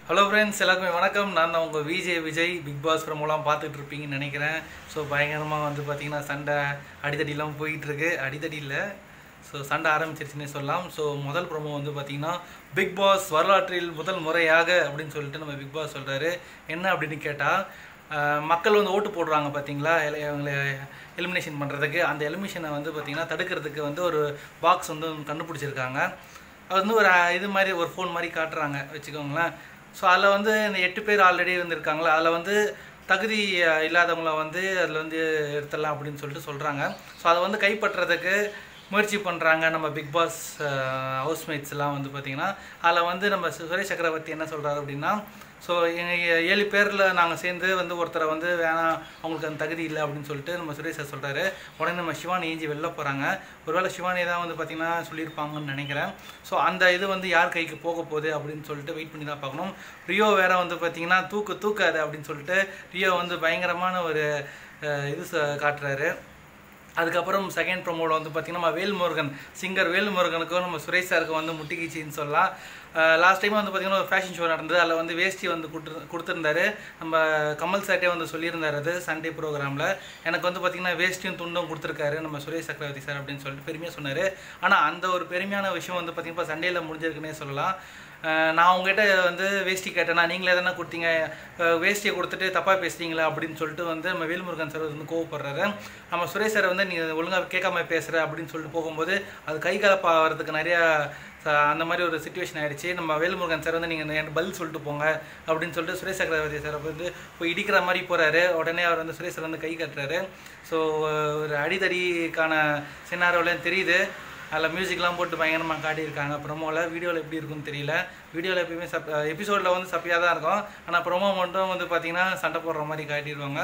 hello friends எல்லாருக்குமே வணக்கம் நான் தான் உங்கள் விஜய் விஜய் பிக் பாஸ் ப்ரோமோலாம் பார்த்துட்டு இருப்பீங்கன்னு நினைக்கிறேன் ஸோ பயங்கரமாக வந்து பார்த்தீங்கன்னா சண்டை அடிதடிலாம் போயிட்டு இருக்கு அடிதடி இல்லை ஸோ சண்டை ஆரம்பிச்சிருச்சுன்னே சொல்லலாம் ஸோ முதல் ப்ரோமோ வந்து பார்த்தீங்கன்னா பிக் பாஸ் வரலாற்றில் முதல் முறையாக அப்படின்னு சொல்லிட்டு நம்ம பிக் பாஸ் சொல்கிறாரு என்ன அப்படின்னு கேட்டால் மக்கள் வந்து ஓட்டு போடுறாங்க பார்த்தீங்களா எல- இவங்களை எலிமினேஷன் பண்ணுறதுக்கு அந்த எலிமினேஷனை வந்து பார்த்தீங்கன்னா தடுக்கிறதுக்கு வந்து ஒரு பாக்ஸ் வந்து கண்டுபிடிச்சிருக்காங்க அது வந்து ஒரு அஹ், இது மாதிரி ஒரு ஃபோன் மாதிரி காட்டுறாங்க வச்சுக்கோங்களேன் ஸோ அதில் வந்து இந்த எட்டு பேர் ஆல்ரெடி வந்திருக்காங்களா அதில் வந்து தகுதி அஹ், இல்லாதவங்கள வந்து அதில் வந்து எடுத்துடலாம் அப்படின்னு சொல்லிட்டு சொல்கிறாங்க ஸோ அதை வந்து கைப்பற்றுறதுக்கு முயற்சி பண்ணுறாங்க நம்ம பிக் பாஸ் ஹவுஸ்மேட்ஸ் எல்லாம் வந்து பார்த்திங்கன்னா அதில் வந்து நம்ம சு- சுரேஷ் சக்கரவர்த்தி என்ன சொல்கிறாரு அப்படின்னா ஸோ எங்கள் ஏழு பேரில் நாங்கள் சேர்ந்து வந்து ஒருத்தரை வந்து வேணாம் அவங்களுக்கு அந்த தகுதி இல்லை அப்படின்னு சொல்லிட்டு நம்ம சுரேஷ் சார் சொல்கிறாரு உடனே நம்ம சிவானி ஏஞ்சி வெளில போகிறாங்க ஒருவேளை சிவானி தான் வந்து பார்த்திங்கன்னா சொல்லியிருப்பாங்கன்னு நினைக்கிறேன் ஸோ அந்த இது வந்து யார் கைக்கு போக போகுது அப்படின்னு சொல்லிட்டு வெயிட் பண்ணி தான் பார்க்கணும் ரியோ வேற வந்து பார்த்திங்கன்னா தூக்கு தூக்காது அப்படின்னு சொல்லிட்டு ரியோ வந்து பயங்கரமான ஒரு அஹ், இது ச- காட்டுறாரு அதுக்கப்புறம் செகண்ட் ப்ரோமோவில் வந்து பார்த்திங்கன்னா நம்ம வேல்முருகன் சிங்கர் வேல்முருகனுக்கும் நம்ம சுரேஷ் சாருக்கு வந்து முட்டிக்கிச்சின்னு சொல்லலாம் லாஸ்ட் டைம் வந்து பார்த்திங்கன்னா ஒரு ஃபேஷன் ஷோ நடந்தது அதில் வந்து வேஷ்டி வந்து கொடுத்து கொடுத்துருந்தாரு நம்ம கமல் சார்ட்டே வந்து சொல்லியிருந்தாரு அது சண்டே ப்ரோக்ராமில் எனக்கு வந்து பார்த்திங்கன்னா வேஷ்டியும் துண்டும் கொடுத்துருக்காரு நம்ம சுரேஷ் சக்கரவர்த்தி சார் அப்படின்னு சொல்லிட்டு பெருமையாக சொன்னார் ஆனால் அந்த ஒரு பெருமையான விஷயம் வந்து பார்த்திங்கன்னா இப்போ சண்டேயில் முடிஞ்சிருக்குன்னே சொல்லலாம் அஹ் நான் உங்ககிட்ட வந்து வேஷ்டி கேட்டேன்னா நீங்களே தானே கொடுத்தீங்க அஹ் வேஷ்டியை கொடுத்துட்டு தப்பாக பேசுறீங்களா அப்படின்னு சொல்லிட்டு வந்து நம்ம வேல்முருகன் சார் வந்து கோவப்படுறாரு நம்ம சுரேஷ் சார் வந்து நீ ஒழுங்காக கேட்காம பேசுகிற அப்படின்னு சொல்லிட்டு போகும்போது அது கை கலப்பாகிறதுக்கு நிறையா ச- அந்த மாதிரி ஒரு சுச்சுவேஷன் ஆயிடுச்சு நம்ம வேல்முருகன் சார் வந்து நீங்கள் எனக்கு பதில் சொல்லிட்டு போங்க அப்படின்னு சொல்லிட்டு சுரேஷ் சக்கரவர்த்தி சார் வந்து போய் இடிக்கிற மாதிரி போகிறாரு உடனே அவர் வந்து சுரேஷ் சார் வந்து கை கட்டுறாரு ஸோ ஒரு அடிதடிக்கான சின்னாரோலாம் தெரியுது அதில் மியூசிக்லாம் போட்டு பயங்கரமாக காட்டியிருக்காங்க ப்ரொமோவில் வீடியோவில் எப்படி இருக்குன்னு தெரியல வீடியோவில் எப்பயுமே சப் எபிசோடில் வந்து சப்பியாக தான் இருக்கும் ஆனால் ப்ரொமோ மட்டும் வந்து பார்த்திங்கன்னா சண்டை போடுற மாதிரி காட்டிடுவாங்க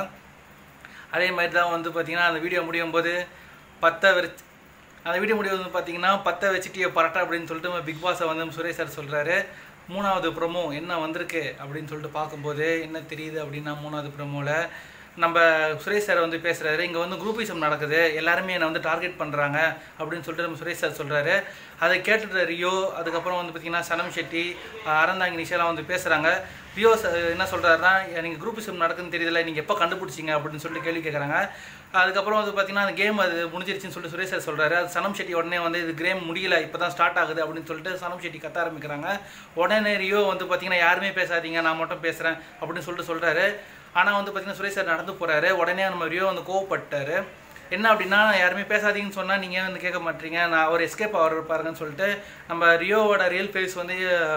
அதே மாதிரி தான் வந்து பார்த்திங்கன்னா அந்த வீடியோ முடியும் போது பத்தை வச்சு அந்த வீடியோ முடிவு வந்து பார்த்தீங்கன்னா பத்தை வச்சுட்டிய பரட்டா அப்படின்னு சொல்லிட்டு நம்ம பிக் பாஸை வந்து நம்ம சுரேஷ் சார் சொல்கிறாரு மூணாவது ப்ரோமோ என்ன வந்திருக்கு அப்படின்னு சொல்லிட்டு பார்க்கும்போது என்ன தெரியுது அப்படின்னா மூணாவது ப்ரோமோவில் நம்ம சுரேஷ் சார் வந்து பேசுகிறாரு இங்கே வந்து குரூப்பிசம் நடக்குது எல்லாருமே என்னை வந்து டார்கெட் பண்ணுறாங்க அப்படின்னு சொல்லிட்டு நம்ம சுரேஷ் சார் சொல்கிறாரு அதை கேட்டுட்டு ரியோ அதுக்கப்புறம் வந்து பார்த்திங்கன்னா சனம் ஷெட்டி அஹ் அறந்தாங்கி நிஷாலாம் வந்து பேசுகிறாங்க ரியோ சார் என்ன சொல்கிறாருன்னா நீங்கள் குரூப்பிசம் நடக்குதுன்னு தெரியல நீங்கள் எப்போ கண்டுபிடிச்சிங்க அப்படின்னு சொல்லிட்டு கேள்வி கேட்குறாங்க அதுக்கப்புறம் வந்து பார்த்தீங்கன்னா அந்த கேம் அது முடிஞ்சிருச்சுன்னு சொல்லிட்டு சுரேஷ் சார் சொல்கிறாரு அது சனம் ஷெட்டி உடனே வந்து இது கேம் முடியல இப்போ தான் ஸ்டார்ட் ஆகுது அப்படின்னு சொல்லிட்டு சனம் ஷெட்டி கத்த ஆரம்பிக்கிறாங்க உடனே ரியோ வந்து பார்த்தீங்கன்னா யாருமே பேசாதீங்க நான் மட்டும் பேசுகிறேன் அப்படின்னு சொல்லிட்டு சொல்கிறாரு ஆனால் வந்து பார்த்தீங்கன்னா சுரேஷ் சார் நடந்து போகிறாரு உடனே நம்ம ரியோ வந்து கோவப்பட்டாரு என்ன அப்படின்னா யாருமே பேசாதீங்கன்னு சொன்னால் நீங்கள் வந்து கேட்க மாட்டீங்க நான் அவர் எஸ்கேப் ஆகிற பாருங்கன்னு சொல்லிட்டு நம்ம ரியோவோட ரியல் ஃபேஸ் வந்து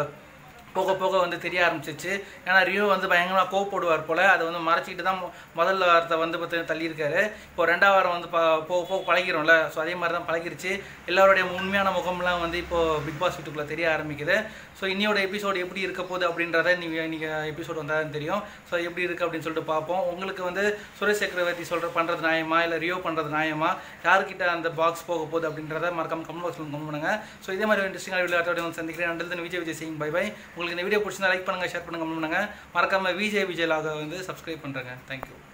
போக போக வந்து தெரிய ஆரம்பிச்சிச்சு ஏன்னா ரியோ வந்து பயங்கரமாக கோவப்படுவார் போல் அதை வந்து மறைச்சிக்கிட்டு தான் மொ- முதல்ல வாரத்தை வந்து பார்த்து தள்ளியிருக்காரு இப்போ ரெண்டாவது வாரம் வந்து ப போக போக பழகிறோம்ல ஸோ அதே மாதிரி தான் பழகிருச்சு எல்லாருடைய உண்மையான முகம்லாம் வந்து இப்போது பிக் பாஸ் வீட்டுக்குள்ளே தெரிய ஆரம்பிக்குது ஸோ இன்னியோட எபிசோடு எப்படி இருக்க போகுது அப்படின்றத நீங்கள் நீங்கள் எபிசோடு வந்தால் தான் தெரியும் ஸோ எப்படி இருக்குது அப்படின்னு சொல்லிட்டு பார்ப்போம் உங்களுக்கு வந்து சுரேஷ் சக்கரவர்த்தி சொல்கிற பண்ணுறது நியாயமா இல்லை ரியோ பண்ணுறது நியாயமா யார்கிட்ட அந்த பாக்ஸ் போக போகுது அப்படின்றத மறக்காம கமெண்ட் பாக்ஸில் கமெண்ட் பண்ணுங்க ஸோ இதே மாதிரி இன்ட்ரெஸ்டிங்கான வீடியோ அடுத்த வந்து சந்திக்கிறேன் until then Vijay Vijay Singh bye bye உங்களுக்கு இந்த வீடியோ பிடிச்சிருந்தா லைக் பண்ணுங்கள் ஷேர் பண்ணுங்கள் கமெண்ட் பண்ணுங்கள் மறக்காம விஜய் விஜய் லாக வந்து சப்ஸ்கிரைப் பண்ணுறேங்க தேங்க்யூ